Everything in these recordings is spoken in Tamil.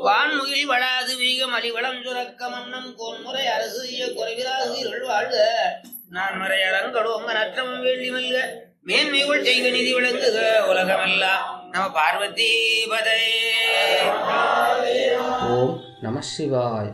வான்முகில் வளாது வீக மலிவளம் சுரக்க மன்னம் கோன்முறை அரசு குறைவிராது இருள் வாழ்க நான் மறை அறங்கடோங்க நற்றமும் வேண்டி மல்க மேன்மைகள் செய்க நிதி விளங்குக உலகமெல்லாம் நம பார்வதி பதே ஓம் நம சிவாய்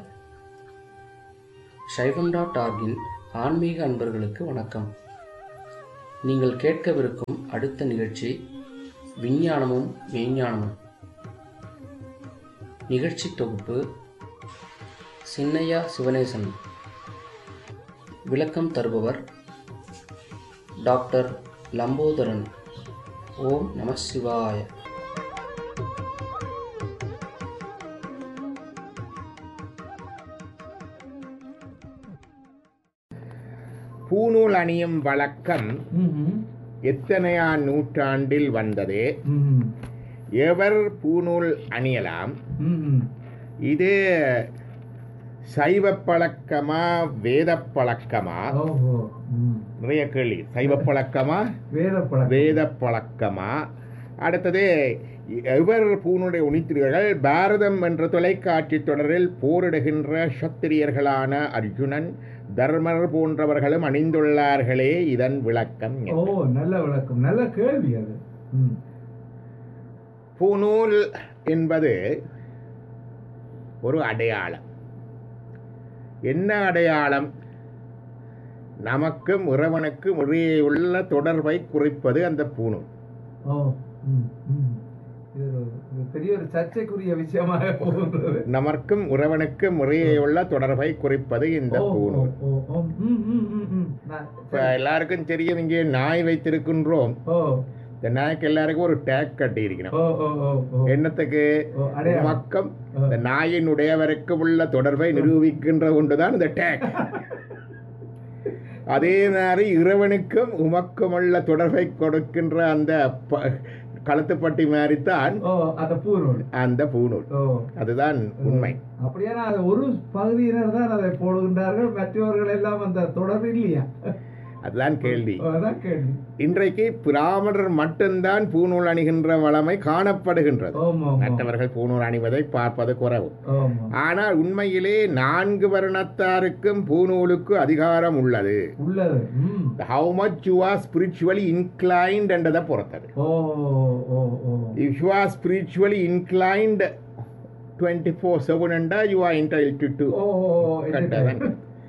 சைவம் டாட் ஆர்கின் ஆன்மீக அன்பர்களுக்கு வணக்கம் நீங்கள் கேட்கவிருக்கும் அடுத்த நிகழ்ச்சி விஞ்ஞானமும் மெய்ஞானமும் நிகழ்ச்சி தொகுப்பு சின்னையா சிவனேசன் விளக்கம் தருபவர் டாக்டர் லம்போதரன் ஓம் நம சிவாய பூநூல் அணியும் வழக்கம் எத்தனையாம் நூற்றாண்டில் வந்தது எவர் பூநூல் அணியலாம் இது சைவ பழக்கமா வேத பழக்கமா ஓஹோ ம். நிறைய கேள்வி சைவ பழக்கமா வேத பழக்கம் வேத பழக்கமா அடுத்தது எவர் பூனுடைய உணித்திரியர்கள் பாரதம் என்ற தொலைக்காட்சி தொடரில் போரிடுகின்ற சத்திரியர்களான அர்ஜுனன் தர்மர் போன்றவர்களும் அணிந்துள்ளார்களே இதன் விளக்கம் என்ன? ஓ நல்ல விளக்கம் நல்ல கேள்வி அது ம். பூநூல் என்பது ஒரு அடையாளம் என்ன அடையாளம் நமக்கும் இறைவனுக்கும் இடையே உள்ள தொடர்பை குறிப்பது அந்த பூநூல் ஓ ம், ம். இது ஒரு- இது பெரிய ஒரு சர்ச்சைக்குரிய விஷயமாக போகின்றது நமக்கும் இறைவனுக்கும் இடையே உள்ள தொடர்பை குறிப்பது இந்த ஓ, ஓ, பூநூல் ஓ, ஓ, ம், ம், ம், ம். நான் இப்ப எல்லாருக்கும் தெரியும் இங்கே நாய் வைத்திருக்கின்றோம் ஓ இந்த நாய்க்கு எல்லாருக்கும் ஒரு டேக் கட்டி இருக்கணும் ஓ ஓ ஓ ஓ என்னத்துக்கு ஓ, அடையாளம். மக்கம் இந்த நாயின் உடையவருக்கும் உள்ள தொடர்பை நிரூபிக்கின்ற ஒன்றுதான் இந்த டேக் அதே மாதிரி இறைவனுக்கும் உமக்கும் உள்ள தொடர்பை கொடுக்கின்ற அந்த ப- கழுத்துப்பட்டி மாதிரித்தான் ஓ அந்த பூநூல் அந்த பூநூல் ஓ அதுதான் உண்மை அப்படியானா அது ஒரு பகுதியினர் தான் அதை போடுகின்றார்கள் மற்றவர்கள் எல்லாம் அந்த தொடர்பு இல்லையா அதுதான் கேள்வி ஓ, அதான் கேள்வி இன்றைக்கு பிராமணர் மட்டும்தான் பூநூல் அணிகின்ற வளமை காணப்படுகின்றது ஓம் ஓம் மற்றவர்கள் பூநூல் அணிவதை பார்ப்பது குறைவு ஓம் ஆனால் உண்மையிலே நான்கு வருணத்தாருக்கும் பூநூலுக்கு அதிகாரம் உள்ளது உள்ளது ம் how much you are spiritually inclined என்றதை பொறுத்தது ஓ ஓ ஓ if you are spiritually inclined twenty four seven என்றா யூ ஆர் இன்டைல்டு டு ஓ ஓ கட்டதன்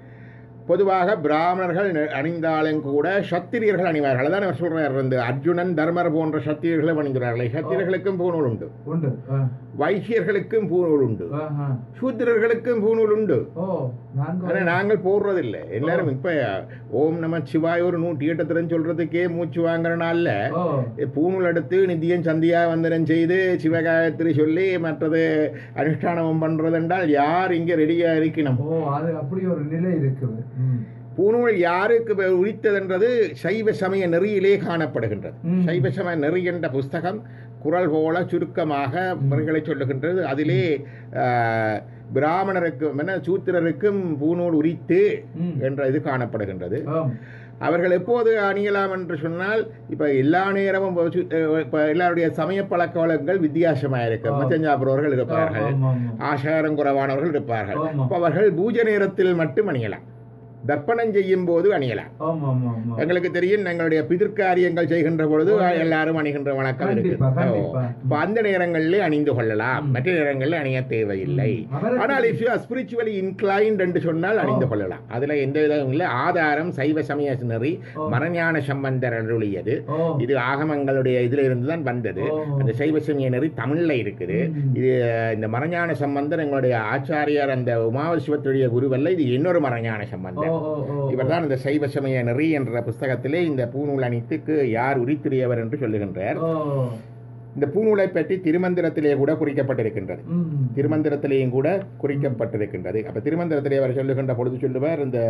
பொதுவாக பிராமணர்கள் நி- அணிந்தாலும் கூட சத்திரியர்கள் அணிவார்கள் அதான் அவர் சொல்றார் இந்த அர்ஜுனன் தர்மர் போன்ற சத்திரியர்களும் அணிந்தார்கள் சத்திரியர்களுக்கும் பூநூல் உண்டு உண்டு ஆ, வைசியர்களுக்கும் பூநூல் உண்டு ஆஹா. சூத்திரர்களுக்கும் பூநூல் உண்டு ஓ நான்கு ஆனா நாங்கள் போடுறதில்லை எல்லாரும் இப்ப ஓம் நம சிவாய் ஒரு நூற்றி எட்டத்திரன் சொல்றதுக்கே மூச்சு வாங்குறனால ஓ பூணூல் எடுத்து நித்தியம் சந்தியா வந்தனம் செய்து சிவகாயத்ரி சொல்லி மற்றது அனுஷ்டானம் பண்றது என்றால் யார் இங்க ரெடியா இருக்கணும் ஓ அது அப்படி ஒரு நிலை இருக்குது ம். பூணூல் யாருக்கு பெ- உரித்ததென்றது சைவ சமய நெறியிலே காணப்படுகின்றது ம். சைவ சமய நெறி என்ற புஸ்தகம் குரல் போல சுருக்கமாக முறைகளை சொல்லுகின்றது அதிலே ஆஹ், பிராமணருக்கும் என்ன சூத்திரருக்கும் பூணூல் உரித்து ம். என்ற இது காணப்படுகின்றது ஆம். அவர்கள் எப்போது அணியலாம் என்று சொன்னால் இப்போ எல்லா நேரமும் இப்போ சு- இப்போ எல்லாருடைய சமய பழக்க வழக்கங்கள் வித்தியாசமாக இருக்கு ஆம். மச்சம் சாப்பிடுறவர்கள் இருப்பார்கள் ஆம், ஆம், ஆம். ஆசாரம் குறைவானவர்கள் இருப்பார்கள் ஆமாம். அப்போ அவர்கள் பூஜை நேரத்தில் மட்டும் அணியலாம் தர்ப்பணம் செய்யும் போது அணியலாம் ஆம், ஆம், ஆம், ஆம். எங்களுக்கு தெரியும் எங்களுடைய பிதிர்காரியங்கள் செய்கின்ற பொழுது எல்லாரும் அணிகின்ற வழக்கம் இருக்கு கண்டிப்பா, கண்டிப்பா. அப்ப அந்த நேரங்களிலே அணிந்து கொள்ளலாம் ம். மற்ற நேரங்களில் அணிய தேவையில்லை ம். அவருக்கு- ஆனால் இஃப் யூ ஸ்பிரிச்சுவலி இன்க்ளைன்ட் என்று சொன்னால் அணிந்து கொள்ளலாம் அதுல எந்த விதமும் இல்லை ஆதாரம் சைவ சமய நெறி ஓ. மரஞான சம்பந்தர் அருளியது ஓ இது ஆகமங்களுடைய இதுல இருந்து தான் வந்தது ஓ. அந்த சைவ சமய நெறி தமிழ்ல இருக்குது ம். இது இந்த மரஞான சம்பந்தர் எங்களுடைய ஆச்சாரியார் அந்த உமாவசிவத்துடைய குருவல்ல இது இன்னொரு மரஞான ஓ சம்பந்தர் ஓ ஓ இவர்தான் இந்த சைவ சமய நெறி என்ற புஸ்தகத்திலே இந்த பூநூல் அணித்துக்கு யார் உரித்துடையவர் என்று சொல்லுகின்றார் ஓ இந்த பூநூலை பற்றி திருமந்திரத்திலே கூட குறிக்கப்பட்டிருக்கின்றது ம். திருமந்திரத்திலேயும் கூட குறிக்கப்பட்டிருக்கின்றது அப்ப திருமந்திரத்திலே அவர் சொல்லுகின்ற பொழுது சொல்லுவார் இந்த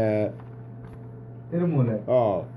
திருமூலர் ஓ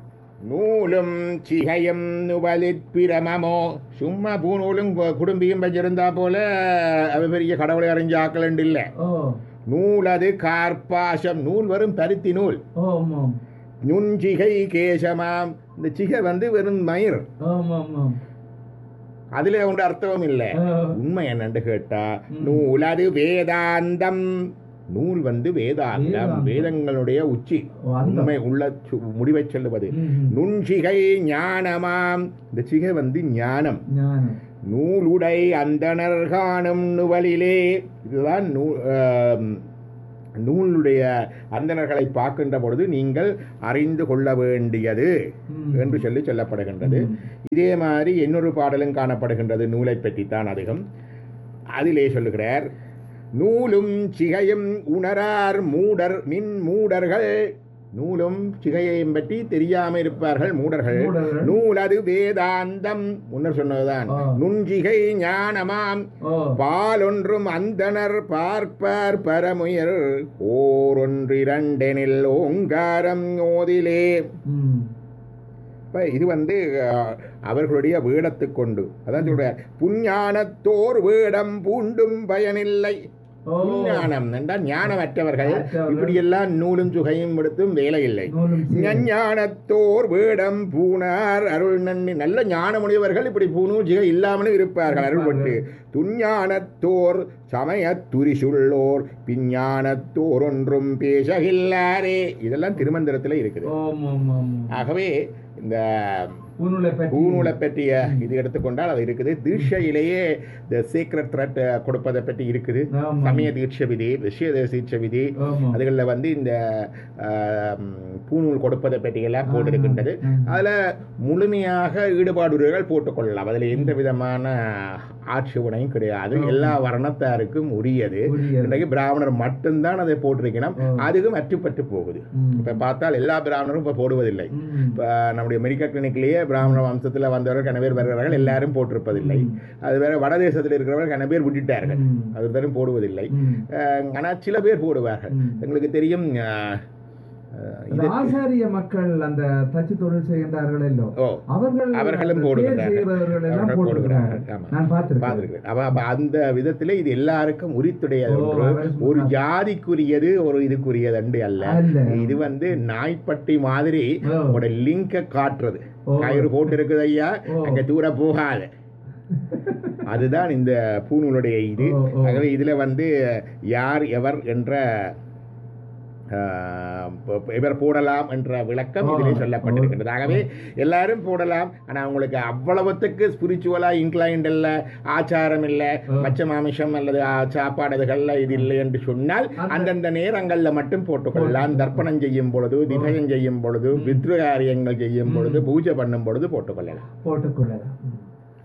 நூலும் சிகையும் நுவலிற் பிரமமோ சும்மா பூநூலும் கு- குடும்பியும் வச்சிருந்தா போல அவ பெரிய கடவுளை அறிஞ்சாக்கள் இல்லை ஓ நூல் அது கார்பாசம் நூல் வரும் பருத்தி நூல் ஓம் ஓம் நுஞ்சிகை கேசமாம் இந்த சிகை வந்து வெறும் மயிர் ஆம் ஆம் ஆம் அதுல ஒன்று அர்த்தமும் இல்லை ஆ. உண்மை என்னன்னு கேட்டா ம். நூலது வேதாந்தம் நூல் வந்து வேதாந்தம் வேதாந்தம். வேதங்களுடைய உச்சி ஓ, அந்த- உண்மை உள்ள சு- முடிவை சொல்லுவது ம், ம். நுண்சிகை ஞானமாம் இந்த சிகை வந்து ஞானம் ஞானம் நூலுடை அந்தணர் காணும் நுவலிலே இதுதான் நூ ஆம், நூலுடைய அந்தணர்களை பார்க்கின்ற பொழுது நீங்கள் அறிந்து கொள்ள வேண்டியது ம். என்று சொல்லி சொல்லப்படுகின்றது ம். இதே மாதிரி இன்னொரு பாடலும் காணப்படுகின்றது நூலை பற்றித்தான் அதிகம் அதிலே சொல்லுகிறார் நூலும் சிகையும் உணரார் மூடர் மின் மூடர்கள் நூலும் சிகையையும் பற்றி தெரியாமல் இருப்பார்கள் மூடர்கள் மூடர்கள். நூலது வேதாந்தம் முன்னர் சொன்னதுதான் ஆ. நுண்சிகை ஞானமாம் ஓ பாலொன்றும் அந்தணர் பார்ப்பார் பரமுயர் ஓரொன்றிரண்டெனில் ஓங்காரம் ஓதிலே ம். இப்ப இது வந்து அஹ், அவர்களுடைய வேடத்து கொண்டு அதான் சொல்ற புஞ்ஞானத்தோர் வேடம் பூண்டும் பயனில்லை ஓ. புஞ்ஞானம் என்றால் ஞானமற்றவர்கள் அற்றவர்கள். இப்படியெல்லாம் நூலும் சுகையும் எடுத்தும் வேலை இல்லை நூலும் சிகை. ஞானத்தோர் வேடம் பூணார் அருள் நன்னி நல்ல ஞானமுடையவர்கள் இப்படி பூணூல் சிகை இல்லாமலும் இருப்பார்கள் அருள்பட்டு துஞ்ஞானத்தோர் சமயத் துரிசுள்ளோர் பிஞ்ஞானத்தோர் ஒன்றும் பேசகில்லாரே இதெல்லாம் திருமந்திரத்தில் இருக்குது ஓம் ஓம் ஓம் ஓம். ஆகவே இந்த பூநூலை பற்றி பூநூலை பற்றிய இது எடுத்துக்கொண்டால் அது இருக்குது தீட்சையிலேயே இந்த சீக்ரெட் த்ரெட் கொடுப்பதை பற்றி இருக்குது ஆமாம். சமய தீட்சை விதி விஷய தீட்சை விதி ஆமாம். அதுகளில் வந்து இந்த ஆம், பூநூல் கொடுப்பதை பற்றியெல்லாம் போட்டிருக்கின்றது ஆ. அதில் முழுமையாக ஈடுபாடுகள் போட்டுக்கொள்ளலாம் அதில் எந்த விதமான ஆட்சேபனையும் கிடையாது ஆமா. எல்லா வர்ணத்தாருக்கும் உரியது உரியது. இன்றைக்கு பிராமணர் மட்டும்தான் அதை போட்டிருக்கணும் ஆ. அதுக்கும் அற்றுப்பட்டு போகுது ம். இப்போ பார்த்தால் எல்லா பிராமணரும் இப்போ போடுவதில்லை ம். இப்போ நம்முடைய மெடிக்கல் கிளினிக்லேயே பிராமண வம்சத்தில் வந்தவர்கள் கன பேர் வருகிறார்கள் எல்லாரும் போட்டிருப்பதில்லை ம். அது வேற வடதேசத்தில் இருக்கிறவர்கள் கன பேர் விட்டுட்டார்கள் ம். அது தரும் போடுவதில்லை ம். ஆனால் சில பேர் போடுவார்கள் ம். எங்களுக்கு தெரியும் அஹ், அஹ், அந்த இது ஆசாரிய மக்கள் அந்த தச்சு தொழில் செய்கின்றார்கள் இல்லோ ஓ அவர்கள் அவர்களும் அந்த போடுகிறார்கள். தேர் செய்கிறவர்கள் எல்லாம் அவர்கள் போடுகிறார்கள் போடுகிறார்கள். ஆமா. நான் பார்த்திருக்கேன் பார்த்துருக்கிறேன் அப்ப அப்ப அந்த விதத்தில் இது எல்லாருக்கும் உரித்துடையது ஓ, ஒன்று அவர் ஒரு சொல்றார். ஜாதிக்குரியது ஒரு இதுக்குரியது அண்டு அல்ல அல்ல. இது வந்து நாய்ப்பட்டி மாதிரி ஓ. உங்களோட லிங்கை காட்டுறது ஓ. கயிறு போட்டு இருக்குது ஐயா ஓ. அங்க தூர போகாத அதுதான் இந்த பூநூலுடைய இது ஓ, ஓ. ஆகவே இதுல வந்து யார் எவர் என்ற ஆஹ், ப- இவர் போடலாம் என்ற விளக்கம் இதிலே ஓ. சொல்லப்பட்டிருக்கிறது ஆகவே எல்லாரும் போடலாம் ஆனா உங்களுக்கு அவ்வளவுத்துக்கு ஸ்பிரிச்சுவலா இன்க்ளைண்ட் இல்ல ஆச்சாரம் இல்ல ஓ. மச்ச மாமிசம் அல்லது ஆ, சாப்பாடுகள்ல இது இல்லை என்று சொன்னால் அந்த- அந்தந்த நேரங்கள்ல மட்டும் போட்டுக்கொள்ளலாம் தர்ப்பணம் செய்யும் பொழுது திபயம் செய்யும் பொழுது பித்ரு காரியங்கள் செய்யும் பொழுது ம். பூஜை பண்ணும் பொழுது போட்டுக்கொள்ளலாம் போட்டுக்கொள்ளலாம் ம்.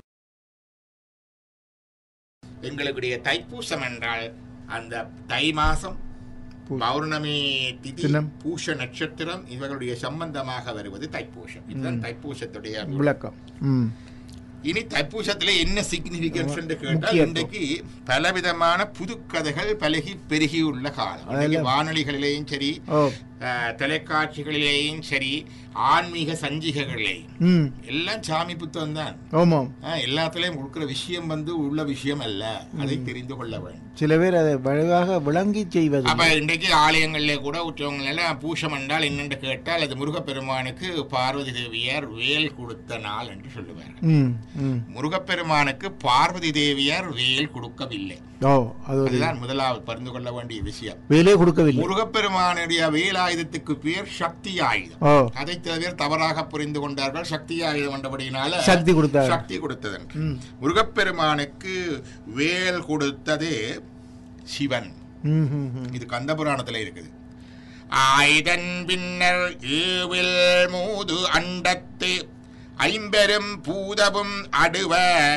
எங்களுடைய தைப்பூசம் என்றால் அந்த தை மாசம் பௌர்ணமி திதி தினம். பூஷ நட்சத்திரம் இவர்களுடைய சம்பந்தமாக வருவது தைப்பூசம் இதுதான் தைப்பூசத்துடைய விளக்கம் ம் இனி தைப்பூசத்துல என்ன சிக்னிபிகன்ஸ் என்று கேட்டால் முக்கியத்துவம். இன்றைக்கு பலவிதமான புது கதைகள் பலகி பெருகி உள்ள காலம் இன்றைக்கு அதெல்லாம். வானொலிகளிலேயும் சரி ஓ அஹ், தொலைக்காட்சிகளிலேயும் சரி ஆன்மீக சஞ்சிகைகளிலேயும் ம் எல்லாம் சாமி புத்தகம் தான் ஆமாம் எல்லாத்துலயும் கொடுக்கிற விஷயம் வந்து உள்ள விஷயம் அல்ல அதை தெரிந்து கொள்ள வேண்டும் சில பேர் அதை வலுவாக விளங்கி செய்வது அப்ப இன்றைக்கு ஆலயங்கள்ல கூட உற்றவங்க எல்லாம் பூஷம் என்றால் என்னென்று கேட்டால் அது முருகப்பெருமானுக்கு பார்வதி தேவியார் வேல் கொடுத்த நாள் என்று சொல்லுவார்கள் ம் ம் முருகப்பெருமானுக்கு பார்வதி தேவியார் வேல் கொடுக்கவில்லை ஓ அது ஒரு அதுதான் முதலாவது பரிந்து கொள்ள வேண்டிய விஷயம் வேலே கொடுக்கவில்லை முருகப்பெருமானுடைய வேலாயுதத்துக்கு பேர் சக்தி ஆயுதம் ஓ அதை சில பேர் தவறாக புரிந்து கொண்டார்கள் சக்தி ஆயுதம் என்றபடியினால சக்தி கொடுத்தார் சக்தி கொடுத்ததென்று ம் முருகப்பெருமானுக்கு வேல் கொடுத்தது சிவன் ம் ம் ம் இது கந்த புராணத்துல இருக்குது ஆயுதன் பின்னர் ஏவில் மூது அண்டத்து ஐம்பெரும் பூதவும் அடுவ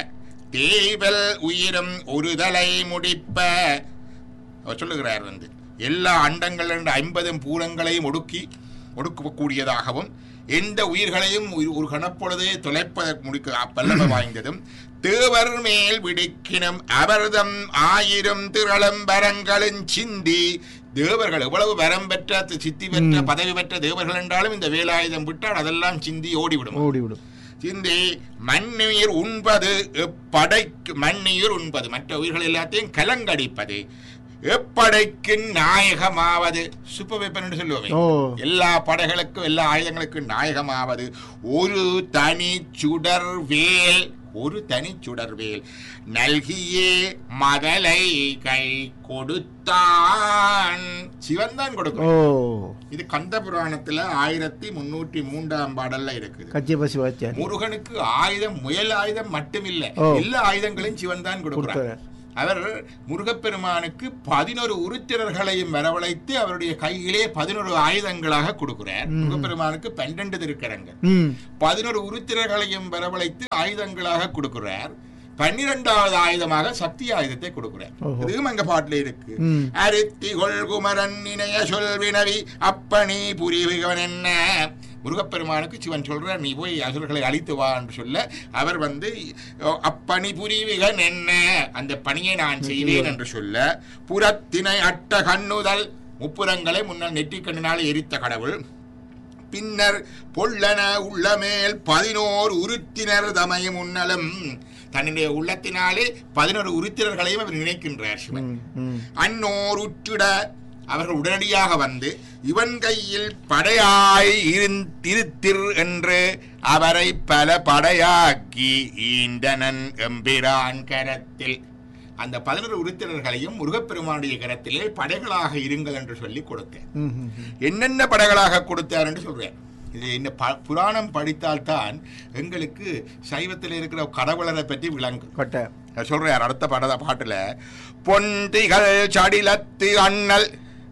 தேவல் உயிரும் ஒருதலை முடிப்ப அவர் சொல்லுகிறார் வந்து எல்லா அண்டங்கள் என்ற ஐம்பதும் பூரங்களையும் ஒடுக்கி ஒடுக்கக்கூடியதாகவும் எந்த உயிர்களையும் ஒரு- ஒரு கணப்பொழுதே தொலைப்பதற்கு முடிக்க வல்லமை வாய்ந்ததும் தேவர் மேல் விடுக்கினும் அவர்தம் ஆயிரம் திரளும் வரங்களும் சிந்தி தேவர்கள் எவ்வளவு வரம் பெற்ற சித்தி பெற்ற ம். பதவி பெற்ற தேவர்கள் என்றாலும் இந்த வேலாயுதம் விட்டால் அதெல்லாம் சிந்தி ஓடிவிடும் ஓடிவிடும் சிந்தி மண்ணுயிர் உண்பது எப்படைக்கு மண்ணுயிர் உண்பது மற்ற உயிர்கள் எல்லாத்தையும் கலங்கடிப்பது எப்படைக்கு நாயகமாவது சுப்பவேப்பன் என்று சொல்லுவோமே ஓ எல்லா படைகளுக்கும் எல்லா ஆயுதங்களுக்கும் நாயகமாவது ஒரு தனி சுடர் வேல் ஒரு தனிச்சுடர்வேல் நல்கியே மதலை கை கொடுத்தான் சிவன் தான் ஓ கொடுக்கும் இது கந்த புராணத்துல ஆயிரத்தி முன்னூற்றி மூன்றாம் பாடல்ல இருக்குது கச்சி பசி வச்சார் முருகனுக்கு ஆயுதம் முயல் ஆயுதம் மட்டுமில்லை ஓ. எல்லா ஆயுதங்களும் சிவன் தான் கொடுக்கிறார் கொடுத்தார் அவர் முருகப்பெருமானுக்கு பதினொரு உருத்திரர்களையும் வரவழைத்து அவருடைய கையிலே பதினொரு ஆயுதங்களாக கொடுக்கிறார் முருகப்பெருமானுக்கு பன்னெண்டு திருக்கரங்கள் ம் பதினொரு உருத்திரர்களையும் வரவழைத்து ஆயுதங்களாக கொடுக்கிறார் பன்னிரெண்டாவது ஆயுதமாக சக்தி ஆயுதத்தை கொடுக்கிறார் ஓஹோ. இதுவும் எங்க பாட்டுல இருக்கு ம். அரித்தி குமரன் இணைய சொல்வினவி அப்பனி புரிவுகவன் என்ன முருகப்பெருமானுக்கு சிவன் சொல்றார் நீ போய் அசுரர்களை அழித்து வா என்று சொல்ல அவர் வந்து "ஓ, அப்பனி புரிவிகன் என்ன அந்த பணியை நான் செய்வேன் என்று சொல்ல புறத்தினை அட்ட கண்ணுதல் முப்புறங்களை முன்னால் நெற்றிக்கண்ணினால் எரித்த கடவுள் பின்னர் பொல்லன உள்ளமேல் பதினோரு உருத்தினர் தமையும் உன்னலும் தன்னுடைய உள்ளத்தினாலே பதினோரு உருத்திரர்களையும் அவர் நினைக்கின்றார் சிவன் ம், ம். அன்னோர் உற்றிட அவர்கள் உடனடியாக வந்து இவன் கையில் படையாய் இருந்திருத்திர் என்று அவரை பல படையாக்கி ஈண்டனன் எம்பிரான் கரத்தில் அந்த பதினொரு உருத்திரர்களையும் முருகப்பெருமானுடைய கரத்திலே படைகளாக இருங்கள் என்று சொல்லி கொடுத்தேன் ம், ம், ம். என்னென்ன படைகளாக கொடுத்தார் என்று சொல்றேன் இது இந்த ப- புராணம் படித்தால்தான் எங்களுக்கு சைவத்தில் இருக்கிற கடவுளரை பற்றி விளங்கும் கொட்டை நான் சொல்றார் அடுத்த பாடத பாட்டுல பொந்திகள் சடிலத்து அண்ணல்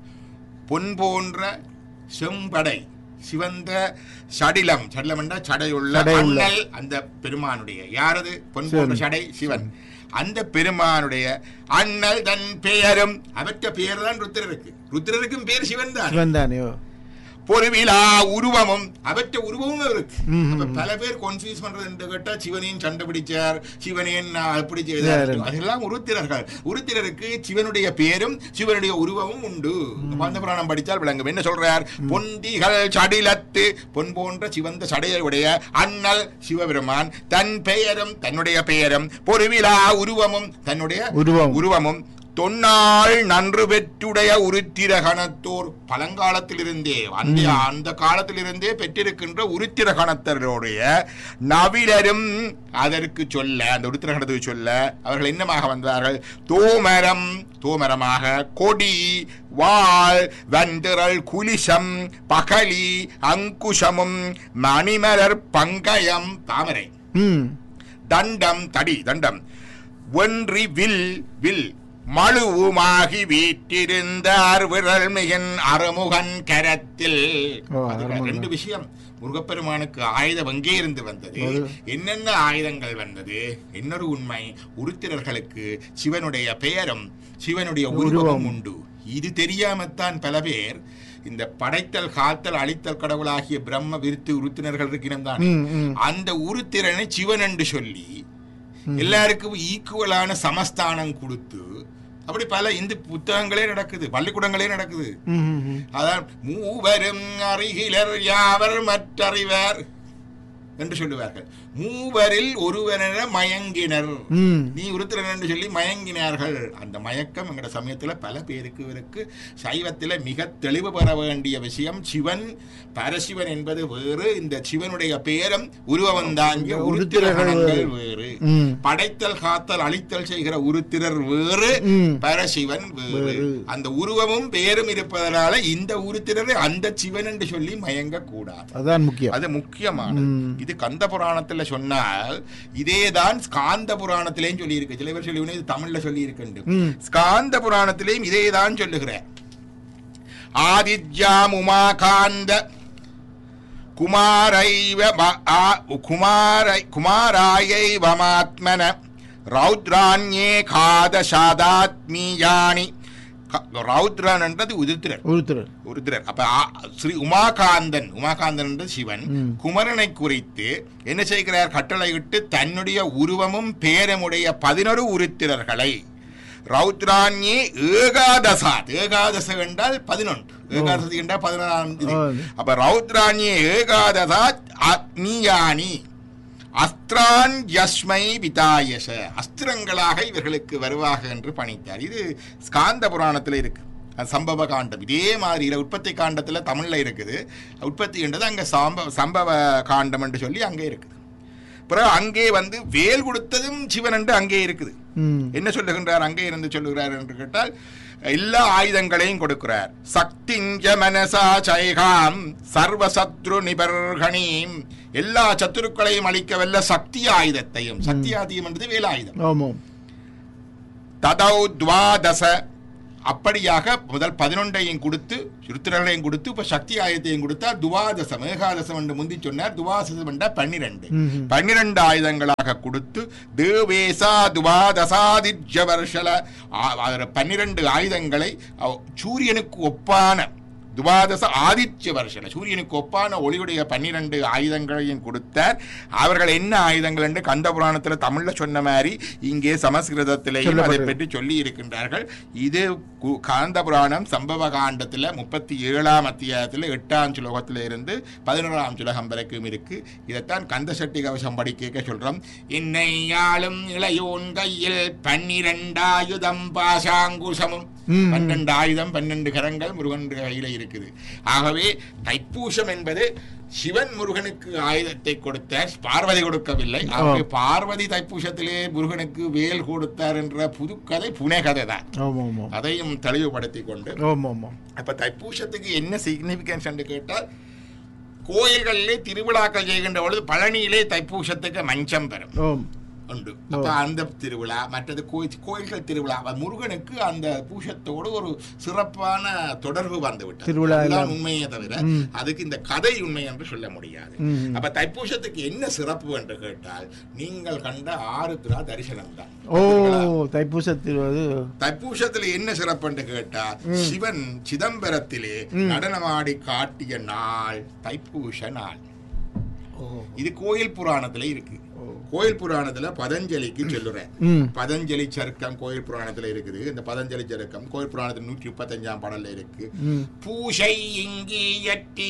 பொன் போன்ற செம்படை சிவந்த சடிலம் சடிலம் என்றால் சடையுள்ள சடையுள்ள. அண்ணல் அந்த பெருமானுடைய யாரது பொன் போன்ற சிவன். சடை சிவன் அந்த பெருமானுடைய அண்ணல் தன் பெயரும் அவற்ற பெயர் தான் ருத்திரருக்கு ருத்திரருக்கும் பேர் சிவன் தான் சிவன் தானே ஓ பொறுவிலா உருவமும் அவற்ற உருவமும் இருக்கு ம், அப்ப ம். பல பேர் கன்ஃபியூஸ் பண்றது என்று கேட்டா சிவனையும் சண்டை பிடிச்சார் சிவனையும் நான் அப்படி செய்தார் வேறு. அதெல்லாம் உருத்திரர்கள் உருத்திரருக்கு சிவனுடைய பேரும் சிவனுடைய உருவமும் உண்டு பந்த புராணம் படித்தால் விளங்கும் என்ன சொல்றார் பொந்திகள் சடிலத்து பொன் போன்ற சிவந்த சடையை உடைய அண்ணல் சிவபெருமான் தன் பெயரும் தன்னுடைய பெயரும் பொறுவிலா உருவமும் தன்னுடைய உருவம். உருவமும் தொன்னாள் நன்று பெற்றுடைய உருத்திர கணத்தோர் பழங்காலத்திலிருந்தே அந்த அந்த காலத்திலிருந்தே பெற்றிருக்கின்ற உருத்திர கணத்தருடைய நவிலரும் அதற்கு சொல்ல அந்த உருத்திர கணத்துக்கு சொல்ல அவர்கள் என்னமாக வந்தார்கள் தோமரம் தோமரமாக கொடி வாள் வந்திரல் குலிசம் பகலி அங்குஷமும் மணிமலர் பங்கயம் தாமரை ம் தண்டம் தடி தண்டம் ஒன்றி வில் வில் மழுவுமாகி வீட்டிருந்தார் விரல் மிகன் அறமுகன் கரத்தில் ஓ, அது அருமுகன். ரெண்டு விஷயம் முருகப்பெருமானுக்கு ஆயுதம் எங்கே இருந்து வந்தது அது. என்னென்ன ஆயுதங்கள் வந்தது இன்னொரு உண்மை உருத்திரர்களுக்கு சிவனுடைய பெயரும் சிவனுடைய உருவமும் உருவம். உண்டு இது தெரியாமத்தான் பல பேர் இந்த படைத்தல் காத்தல் அழித்தல் கடவுளாகிய பிரம்ம விருத்து உருத்தினர்கள் இருக்கிறோம் தான் ம், ம். அந்த உருத்திரனை சிவன் என்று சொல்லி எல்லாருக்கும் ஈக்குவலான சமஸ்தானம் கொடுத்து அப்படி பல இந்து புத்தகங்களே நடக்குது பள்ளிக்கூடங்களே நடக்குது ம், ம், ம். அதான் மூவரும் அறிகிலர் யாவர் மற்றறிவர் என்று சொல்லுவார்கள் மூவரில் ஒருவரென மயங்கினர் ம். நீ உருத்திரன் என்று சொல்லி மயங்கினார்கள் அந்த மயக்கம் எங்கட சமயத்துல பல பேருக்கு இருக்கு சைவத்துல மிக தெளிவு பெற வேண்டிய விஷயம் சிவன் பரசிவன் என்பது வேறு இந்த சிவனுடைய பெயரும் உருவம் தாங்கிய உருத்திரர்கள் உருத்திரகணங்கள் வேறு ம். படைத்தல் காத்தல் அழித்தல் செய்கிற உருத்திரர் வேறு ம். பரசிவன் வேறு வேறு. அந்த உருவமும் பெயரும் இருப்பதனால இந்த உருத்திரரை அந்த சிவன் என்று சொல்லி மயங்க கூடாது அதான் முக்கியம் அது முக்கியமானது ம். இது கந்த புராணத்துல சொன்னால் இதேதான் ஸ்காந்த புராணத்திலேயும் சொல்லி இருக்கு சில பேர் சொல்லி இது தமிழ்ல சொல்லி இருக்கு ம். ஸ்காந்த புராணத்திலேயும் இதேதான் சொல்லுகிறேன் ஆதித்யாம் உமாகாந்த குமாரைவ ம- ஆ- குமாரை குமாராயை வமாத்மன ரௌத்ராண்யே காத சாதாத்மீயானி க- ரௌத்ரன் என்றது உதித்திரன் உருத்திரர் உருத்திரர் அப்ப ஆ- ஸ்ரீ உமாகாந்தன் உமாகாந்தன் என்ற சிவன் ம். குமரனை குறித்து என்ன செய்கிறார் கட்டளையிட்டு தன்னுடைய உருவமும் பேரமுடைய பதினொரு உருத்திரர்களை ரௌத்ராண்யே ஏகாதசாத் ஏகாதச என்றால் பதினொன்று ஏகாதசி என்றால் பதினொன்றாம் தேதி. ஓ. அப்ப ரௌத்ராண்யே ஏகாதசாத் அக்னியானி அஸ்திரான் யஸ்மை விதாயச அஸ்திரங்களாக இவர்களுக்கு வருவாக என்று பணித்தார் இது ஸ்காந்த புராணத்தில் இருக்கு அது சம்பவ காண்டம் இதே மாதிரி இல்ல, உற்பத்தி காண்டத்தில் தமிழில் இருக்குது உற்பத்தி என்றது அங்கே சாம்ப சம்பவ காண்டம் என்று சொல்லி அங்கே இருக்குது பிறகு அங்கே வந்து வேல் கொடுத்ததும் சிவன் என்று அங்கே இருக்குது ம் என்ன சொல்லுகின்றார் அங்கே இருந்து சொல்லுகிறார் என்று கேட்டால் எல்லா ஆயுதங்களையும் கொடுக்கிறார் சக்திஞ்ச மனசா சைகாம் சர்வசத்ரு நிபர்கணீம் எல்லா சத்துருக்களையும் அழிக்க வல்ல சக்தி ஆயுதத்தையும் சக்தி ஆயுதம் என்றது வேலாயுதம் ஆமாம் ததௌ துவாதச அப்படியாக முதல் பதினொன்றையும் கொடுத்து ருத்திரர்களையும் கொடுத்து இப்ப சக்தி ஆயுதத்தையும் கொடுத்தா துவாதசம் ஏகாதசம் என்று முந்தி சொன்னார் துவாதசம் என்றா பன்னிரண்டு ம்ஹும். பன்னிரண்டு ஆயுதங்களாக கொடுத்து தேவேசா துவாதசாதிஜ வருஷல ஆ- அதுல பன்னிரண்டு ஆயுதங்களை அவ் சூரியனுக்கு ஒப்பான துவாதச ஆதித்ய வருஷல சூரியனுக்கு ஒப்பான ஒளியுடைய பன்னிரண்டு ஆயுதங்களையும் கொடுத்தார் அவர்கள் என்ன ஆயுதங்கள் என்று கந்த புராணத்துல தமிழ்ல சொன்ன மாதிரி இங்கே சமஸ்கிருதத்திலேயும் அதை சொல்லப்பட்டிருக்கு. பற்றி சொல்லி இருக்கின்றார்கள் இது கு- காந்த புராணம் சம்பவ காண்டத்துல முப்பத்தி ஏழாம் அத்தியாயத்துல எட்டாம் சுலோகத்துல இருந்து பதினோராம் சுலகம் வரைக்கும் இருக்கு இதைத்தான் கந்த சட்டி கவசம் படி கேட்க சொல்றோம் என்னை ஆளும் இளையோன் கையில் பன்னிரண்டாயுதம் பாசாங்குசமும் ம். பன்னெண்டு ஆயுதம் பன்னெண்டு கரங்கள் முருகன் கையில இருக்குது ஆகவே தைப்பூசம் என்பது சிவன் முருகனுக்கு ஆயுதத்தை கொடுத்தார் பார்வதி கொடுக்கவில்லை ஆகவே பார்வதி தைப்பூசத்திலே முருகனுக்கு வேல் கொடுத்தார் என்ற புதுக்கதை புனைகதை தான் ஆமாம் ஆமாம் அதையும் தெளிவுபடுத்தி கொண்டு ஆமாம் ஆமாம் அப்ப தைப்பூசத்துக்கு என்ன சிக்னிபிகன்ஸ் என்று கேட்டால் கோயில்களிலே திருவிழாக்கள் செய்கின்ற பொழுது பழனியிலே தைப்பூசத்துக்கு மஞ்சம் பெறும் ஆம் உண்டு அப்ப அந்த திருவிழா மற்றது கோயில் கோயில்கள் திருவிழா அவ முருகனுக்கு அந்த பூஷத்தோடு ஒரு சிறப்பான தொடர்பு வந்து விட்டது திருவிழா அதுதான் எல்லாம். உண்மையே தவிர ம். அதுக்கு இந்த கதை உண்மை என்று சொல்ல முடியாது ம். அப்ப தைப்பூசத்துக்கு என்ன சிறப்பு என்று கேட்டால் நீங்கள் கண்ட ஆறு திரா தரிசனம் தான் ஓ தைப்பூசத்தில் அது தைப்பூசத்துல என்ன சிறப்பு என்று கேட்டால் சிவன் சிதம்பரத்திலே நடனமாடி காட்டிய நாள் தைப்பூச நாள் ஓ இது கோயில் புராணத்துல இருக்கு கோயில் புராணத்துல பதஞ்சலிக்கு சொல்லுறேன் ம் பதஞ்சலி சருக்கம் கோயில் புராணத்துல இருக்குது இந்த பதஞ்சலி சருக்கம் கோயில் புராணத்துல நூற்றி முப்பத்தஞ்சாம் பாடல்ல இருக்கு ம் பூசை இங்கீயட்டி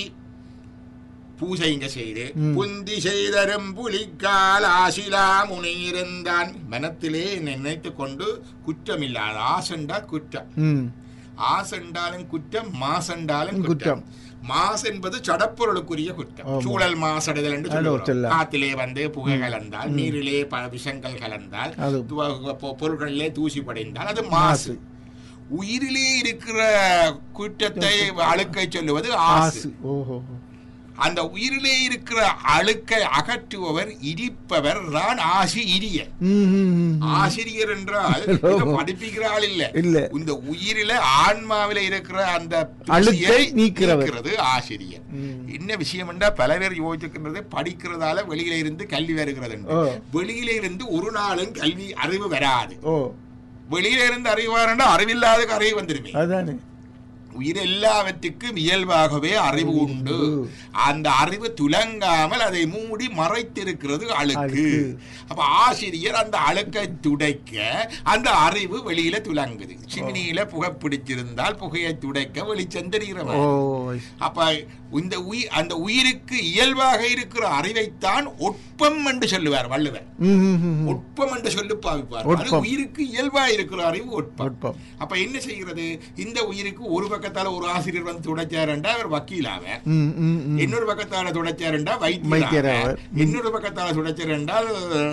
பூசை இங்க செய்து ம். புந்தி செய்தரும் புலிக்கால் ஆசிலா முனையிருந்தான் மனத்திலே நினைத்து கொண்டு குற்றமில்லாத ஆசண்டா குற்றம் ம் ஆசண்டாலும் குற்றம் மாசண்டாலும் குற்றம். குற்றம் மாஸ் என்பது சடப்பொருளுக்குரிய குற்றம் ஆமா. சூழல் மாசடைதல் என்று அது சொல்லுகிறோம் சொல்லலாம். காத்திலே வந்து புகை கலந்தால் நீரிலே பல விஷங்கள் கலந்தால் அது. துவ- பொ- பொருட்களிலே தூசி படைந்தால் அது மாசு. மாசு உயிரிலே இருக்கிற குற்றத்தை அழுக்கை சொல்லுவது ஆசு ஆசு ஓஹோ அந்த உயிரிலே இருக்கிற அழுக்கை அகற்றுபவர் இடிப்பவர் தான் ஆசி இரியர் ம் ம், ம் ஆசிரியர் என்றால் இங்க படிப்பிக்கிற ஆள் இல்ல இல்ல. இந்த உயிரில ஆன்மாவில இருக்கிற அந்த அழுக்கை தூசியை நீக்கிறவர். நீக்கிறது ஆசிரியர் ம். என்ன விஷயம் என்றா பல பேர் யோசிக்கின்றது படிக்கிறதால வெளியில இருந்து கல்வி வருகிறது என்று. ஓ. வெளியில இருந்து ஒரு நாளும் கல்வி அறிவு வராது ஓ வெளியில இருந்து அறிவு வரண்டா அறிவில்லாத அறிவு வந்துருமே அதானே உயிர் எல்லாவற்றுக்கும் இயல்பாகவே அறிவு உண்டு அந்த அறிவு துலங்காமல் அதை மூடி மறைத்திருக்கிறது அழுக்கு அழுக்கு. அப்ப ஆசிரியர் அந்த அழுக்கை துடைக்க அந்த அறிவு வெளியில துலங்குது சிமினியில புகை பிடிச்சிருந்தால் புகையை துடைக்க வெளிச்சம் தெரிகிறவன் ஓ அப்ப இந்த உயிர் அந்த உயிருக்கு இயல்பாக இருக்கிற அறிவைத்தான் ஒட்பம் என்று சொல்லுவார் வள்ளுவர் ம் ம், ம், ம். ஒட்பம் என்று சொல்லி பாவிப்பார் அது ஒட்பம். உயிருக்கு இயல்பா இருக்கிற அறிவு ஒட்பம் ஒட்பம். அப்ப என்ன செய்கிறது இந்த உயிருக்கு ஒரு பக்கத்தால ஒரு ஆசிரியர் வந்து துடைச்சாருண்டா அவர் வக்கீலாவர் ம் ம் ம் இன்னொரு பக்கத்தால துடைச்சாருண்டா வைத்தியராவர். வைத்தியராவர் இன்னொரு பக்கத்தால துடைச்சாருண்டால்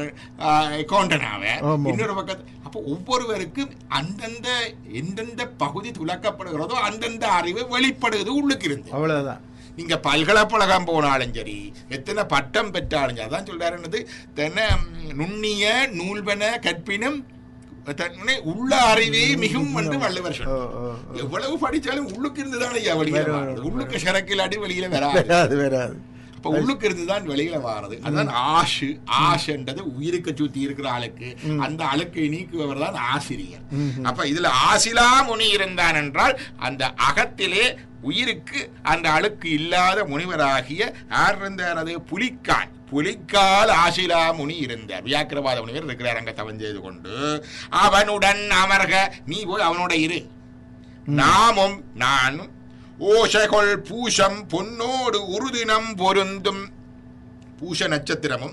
அக்கௌண்டனாவர் ஆமாம். இன்னொரு பக்கத்து அப்போ ஒவ்வொருவருக்கும் அந்தந்த எந்தெந்த பகுதி துலக்கப்படுகிறதோ அந்தந்த அறிவு வெளிப்படுகிறது உள்ளுக்கு இருந்து அவ்வளவுதான் நீங்க பல்கலைக்கழகம் போனாலும் சரி எத்தனை பட்டம் பெற்றாலும் சரி அதான் சொல்றாரு என்னது தென்ன ம், நுண்ணிய நூல்வன கற்பினும் தன்னை உள்ள அறிவே மிகவும் என்று வள்ளுவர் ஓ சொன்னார் ஓ ஓ. எவ்வளவு படிச்சாலும் உள்ளுக்கு இருந்துதான் ஐயா வெளியில வரும், வாருது. வரும், உள்ளுக்கு சிறக்கிலாடி வெளியில வராது வராது வராது அப்ப உள்ளுக்கு இருந்துதான் வெளியில வாரது அதுதான் ஆஷு ஆஷன்றது உயிருக்கு சுத்தி இருக்கிற ஆளுக்கு அந்த அழுக்கை நீக்குபவர் தான் ஆசிரியர் அப்ப இதுல ஆசிலா முனி இருந்தான் என்றால் அந்த அகத்திலே உயிருக்கு அந்த அழுக்கு இல்லாத முனிவராகிய யார் இருந்தார் அது புலிக்கால் புலிக்கால் ஆசிலா முனி இருந்தார் வியாக்கிரவாத முனிவர் இருக்கிறார் அங்க தவம் செய்து கொண்டு அவனுடன் அமர்க நீ போய் அவனோட இரு நாமும் நானும் ஓசைகொள் பூஷம் பொன்னோடு உறுதினம் பொருந்தும் பூஷ நட்சத்திரமும்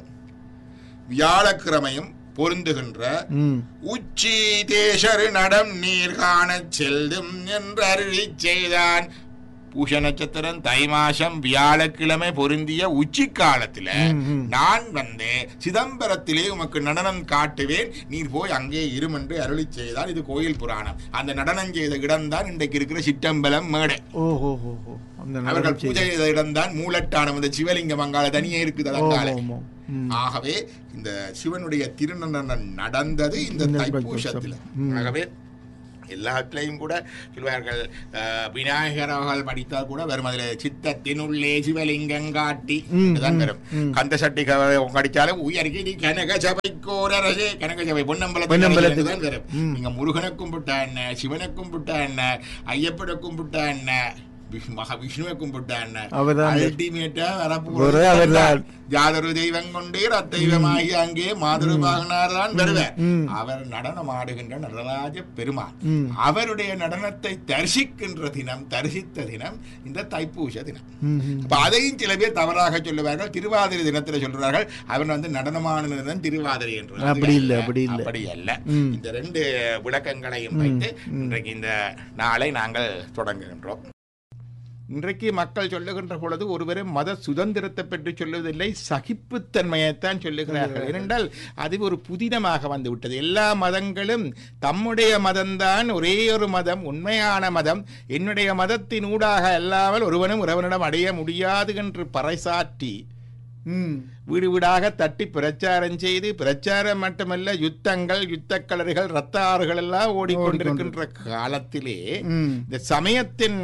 வியாழக்கிழமையும் பொருந்துகின்ற ம் உச்சி தேசரு நடம் நீர் காணச் செல்தும் என்று அருளி செய்தான் பூஷ நட்சத்திரம் தை மாசம் வியாழக்கிழமை பொருந்திய உச்சி காலத்துல நான் வந்து சிதம்பரத்திலே உமக்கு நடனம் காட்டுவேன் நீர் போய் அங்கே இருமென்று அருளி செய்தால் இது கோயில் புராணம் அந்த நடனம் செய்த இடம்தான் இன்றைக்கு இருக்கிற சிற்றம்பலம் மேடை ஓஹோ ஹோ ஹோ அந்த அவர்கள் நடனம் பூஜை செய்து. செய்த இடம்தான் மூலட்டானம் இந்த சிவலிங்கம் அங்கால தனியே இருக்குது ஓ, அதங்கால ஓ, ஓ. ம். ஆகவே இந்த சிவனுடைய திருநடனம் நடந்தது இந்த இந்த தைப்பூசத்தில் ம். ஆகவே எல்லாத்திலையும் கூட சொல்வார்கள் அஹ், விநாயகர் அவர்கள் படித்தால் கூட வரும் அதில் சித்தத்தினுள்ளே சிவலிங்கம் காட்டி ம், இதுதான் ம், வரும் ம். கந்த சட்டி கடிச்சாலும் உயர்கிடி கனக சபை கோரரசே கனக சபை பொன்னம்பலத்தில் பொன்னம்பலத்துக்கு. தான் வரும் ம். நீங்க முருகனை கும்பிட்டா என்ன சிவனை கும்பிட்டா என்ன ஐயப்பனை கும்பிட்டா என்ன விஷ்ணு மகா விஷ்ணுவை கும்பிட்டா என்ன அவர்தான் அல்டிமேட்டா ஒரே அவர்தான். யாதொரு தெய்வம் கொண்டே அத்தெய்வமாகி அங்கே மாதுரு பாகனார் தான் வருவார் ம். அவர் நடனம் ஆடுகின்ற நடராஜ பெருமாள் ம். அவருடைய நடனத்தை தரிசிக்கின்ற தினம் தரிசித்த தினம் இந்த தைப்பூச தினம் ம், ம். அப்ப அதையும் சில பேர் தவறாக சொல்லுவார்கள் திருவாதிரை தினத்துல சொல்றார்கள் அவன் வந்து நடனமான தினம் திருவாதிரை என்று அது அப்படி இல்ல, அல்ல. அப்படி இல்ல. அப்படி அல்ல ம். இந்த ரெண்டு விளக்கங்களையும் வைத்து இன்றைக்கு இந்த நாளை நாங்கள் தொடங்குகின்றோம் இன்றைக்கு மக்கள் சொல்லுகின்ற பொழுது ஒருவரும் மத சுதந்திரத்தை பற்றி சொல்லுவதில்லை சகிப்புத்தன்மையைத்தான் சொல்லுகிறார்கள் ஏனென்றால் அது ஒரு புதினமாக வந்து விட்டது எல்லா மதங்களும் தம்முடைய மதம்தான் ஒரே ஒரு மதம் உண்மையான மதம் என்னுடைய மதத்தின் ஊடாக அல்லாமல் ஒருவனும் இறைவனிடம் அடைய முடியாது என்று பறைசாற்றி ம். வீடு வீடாக தட்டி பிரச்சாரம் செய்து பிரச்சாரம் மட்டுமல்ல யுத்தங்கள் யுத்த கலர்கள் ரத்த ஆறுகள் எல்லாம் ஓடிக்கொண்டிருக்கின்ற காலத்திலே ம். இந்த சமயத்தின்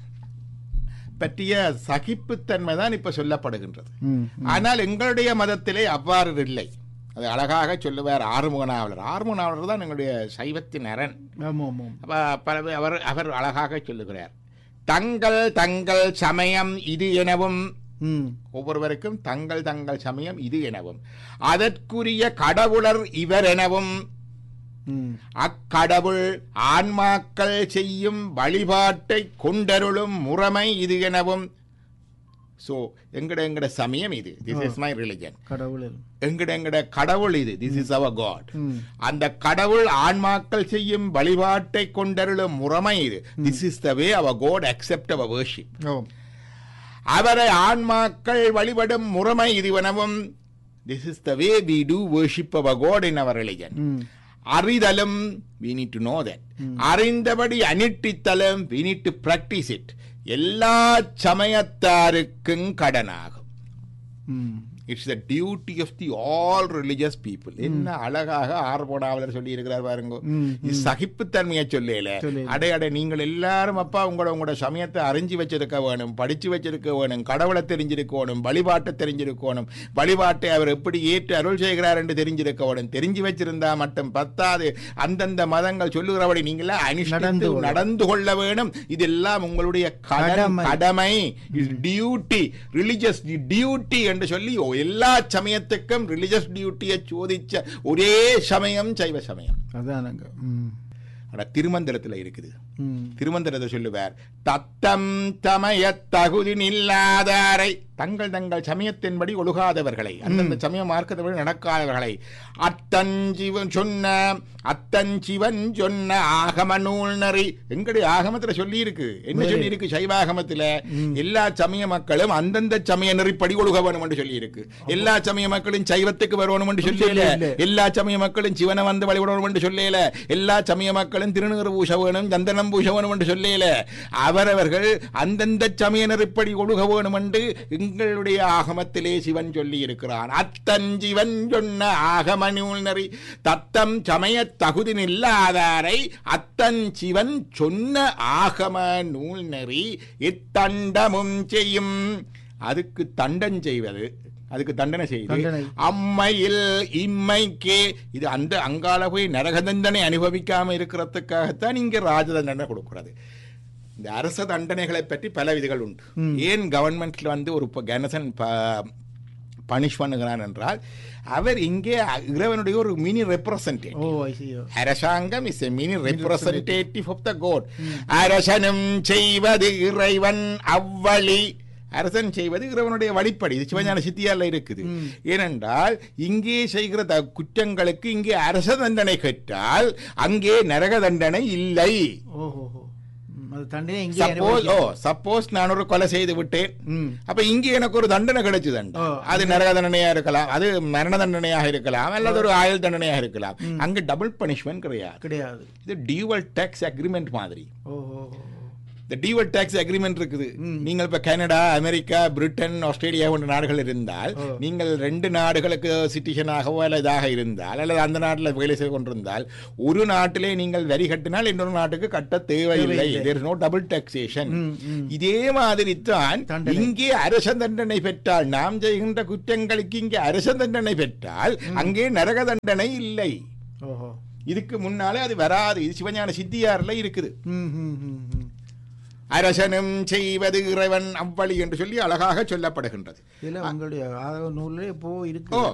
பற்றிய சகிப்புத்தன்மை தான் இப்ப சொல்லப்படுகின்றது ம். ஆனால் எங்களுடைய மதத்திலே அவ்வாறு இல்லை அது அழகாக சொல்லுவார் ஆறுமுகனாவலர் ஆறுமுகனாவலர் தான் எங்களுடைய சைவத்தின் அரண் ஆமாம் ஆமாம் அப்ப பல பேர் அவர் அவர் அழகாக சொல்லுகிறார் தங்கள் தங்கள் சமயம் இது எனவும் ம். ஒவ்வொருவருக்கும் தங்கள் தங்கள் சமயம் இது எனவும் அதற்குரிய கடவுளர் இவர் எனவும் ம். அக்கடவுள் ஆன்மாக்கள் செய்யும் வழிபாட்டை கொண்டருளும் முறைமை இது எனவும் ஸோ எங்கட எங்கட சமயம் இது திஸ் இஸ் மை ரிலிஜன் கடவுள் எங்கட எங்கட கடவுள் இது திஸ் இஸ் அவர் காட் ம். அந்த கடவுள் ஆன்மாக்கள் செய்யும் வழிபாட்டை கொண்டருளும் முறைமை இது this is the way our God accept our worship ஓ அவரை ஆன்மாக்கள் வழிபடும் முறைமை இதுவெனவும் this is the way we do worship our God in our religion ம். அறிதலும் we need to know that அறிந்தபடி அனுட்டித்தலும் we need to practice it எல்லா சமயத்தாருக்கும் கடனாகும் ம். It's the duty of the all religious people என்ன அழகாக ஆர்வடாவலர் சொல்லி இருக்கிறார் பாருங்க ம், இது சகிப்புத்தன்மையை சொல்லல சொல்லல. அடே அடே நீங்கள் எல்லாரும் அப்பா உங்களோட உங்களோட சமயத்தை அறிஞ்சு வச்சிருக்க வேணும் படிச்சு வச்சிருக்க வேணும் கடவுளை தெரிஞ்சிருக்க வேணும் வழிபாட்டை தெரிஞ்சிருக்கணும் வழிபாட்டை அவர் எப்படி ஏற்று அருள் செய்கிறார் என்று தெரிஞ்சிருக்க வேணும் தெரிஞ்சு வச்சிருந்தா மட்டும் பத்தாது அந்தந்த மதங்கள் சொல்லுகிறபடி நீங்களா நடந்து அனுஷ்டித்து கொள்ள. நடந்து கொள்ள வேணும் இதெல்லாம் உங்களுடைய கடன் கடமை. கடமை டியூட்டி ரிலிஜியஸ் டியூட்டி என்று சொல்லி ஓ, எல்லா சமயத்துக்கும் ரிலிஜியஸ் டியூட்டியை சோதிச்ச ஒரே சமயம் சைவ சமயம் அதானங்க ம். ஆனா திருமந்திரத்துல இருக்குது ம். திருமந்திரத்தை சொல்லுவார் தத்தம் தமய தகுதி நில்லாதாரை தங்கள் தங்கள் சமயத்தின்படி ஒழுகாதவர்களை அந்தந்த சமய மார்க்கத்தின்படி நடக்காதவர்களை அத்தஞ்சிவன் சொன்ன அத்தஞ்சிவன் சொன்ன ஆகம நூல் நெறி எங்கடி ஆகமத்துல சொல்லி இருக்கு என்ன சொல்லி இருக்கு சைவாகமத்துல எல்லா சமய மக்களும் அந்தந்த சமய நெறிப்படி ஒழுக வேணும் என்று சொல்லி இருக்கு எல்லா சமய மக்களும் சைவத்துக்கு வரணும் என்று சொல்லல சொல்லல. எல்லா சமய மக்களும் சிவனை வந்து வழிபடணும் என்று சொல்லல எல்லா சமய மக்களும் திருநீறு பூச வேணும் சந்தனம் பூச வேணும் என்று சொல்லல அவரவர்கள் அந்தந்த சமய நெறிப்படி ஒழுக வேணும் என்று எங்களுடைய ஆகமத்திலே சிவன் சொல்லி இருக்கிறான் அத்தன் சிவன் சொன்ன ஆகம நூல் நெறி தத்தம் சமய தகுதி நில்லாதாரை அத்தன் சிவன் சொன்ன ஆகம நூல் நெறி இத்தண்டமும் செய்யும் அதுக்கு தண்டன் செய்வது அதுக்கு தண்டனை செய்து தண்டனை. அம்மையில் இம்மைக்கே இது அந்த அங்கால போய் நரக தண்டனை அனுபவிக்காம இருக்கிறதுக்காகத்தான் இங்க ராஜ தண்டனை கொடுக்கிறது இந்த அரச தண்டனைகளை பற்றி பல விதிகள் உண்டு ஏன் கவர்மெண்ட்ல வந்து ஒரு ப- கணேசன் பனிஷ் பண்ணுகிறான் என்றால் அவர் இங்கே இறைவனுடைய ஒரு mini representative oh I see அரசாங்கம் is a mini representative of the God அரசனும் செய்வது இறைவன் அவ்வழி அரசன் செய்வது இறைவனுடைய வழிப்படி இது சிவஞான சித்தியால இருக்குது ஏனென்றால் இங்கே செய்கிற த- குற்றங்களுக்கு இங்கே அரச தண்டனை கேட்டால் அங்கே நரக தண்டனை இல்லை ஓஹோ ஹோ ம், அது தண்டனை இங்கே சப்போஸ் ஓ அனுபவிக்கணும். சப்போஸ் நான் ஒரு கொலை செய்து விட்டேன் ம். அப்ப இங்கே எனக்கு ஒரு தண்டனை கிடைச்சதுண்டா ஓ, அது நரக தண்டனையா இருக்கலாம் அது மரண தண்டனையாக இருக்கலாம் அல்லது ஒரு ஆயுள் தண்டனையாக இருக்கலாம் அங்க டபுள் பனிஷ்மெண்ட் கிடையாது கிடையாது இது டியூவல் டேக்ஸ் அக்ரிமெண்ட் மாதிரி ஓ ஓ, ஓ. இந்த டியூவல் டேக்ஸ் அக்ரிமெண்ட் இருக்குது நீங்கள் இப்ப கனடா அமெரிக்கா பிரிட்டன் ஆஸ்திரேலியா போன்ற நாடுகள் இருந்தால் நீங்கள் ரெண்டு நாடுகளுக்கு சிட்டிசனாகவோ அல்லது இதாக இருந்தால் அல்லது அந்த நாட்டில் வேலை செய்து கொண்டிருந்தால் ஒரு நாட்டிலே நீங்கள் வரி கட்டினால் இன்னொரு நாட்டுக்கு கட்ட தேவையில்லை தேர் நோ டபுள் டாக்ஸேஷன் இதே மாதிரி தான் தண்டனை. இங்கே அரச தண்டனை பெற்றால் நாம் செய்கின்ற குற்றங்களுக்கு இங்கே அரச தண்டனை பெற்றால் அங்கே நரக தண்டனை இல்லை ஓஹோ இதுக்கு முன்னாலே அது வராது இது சிவஞான சித்தியார்ல இருக்குது ம் ம் ம் ம் அரசனும் செய்வது இறைவன் அவ்வழி என்று சொல்லி அழகாக சொல்லப்படுகின்றது இதுல உங்களுடைய ஆதரவு நூல்ல இப்போ இருக்கு ஓ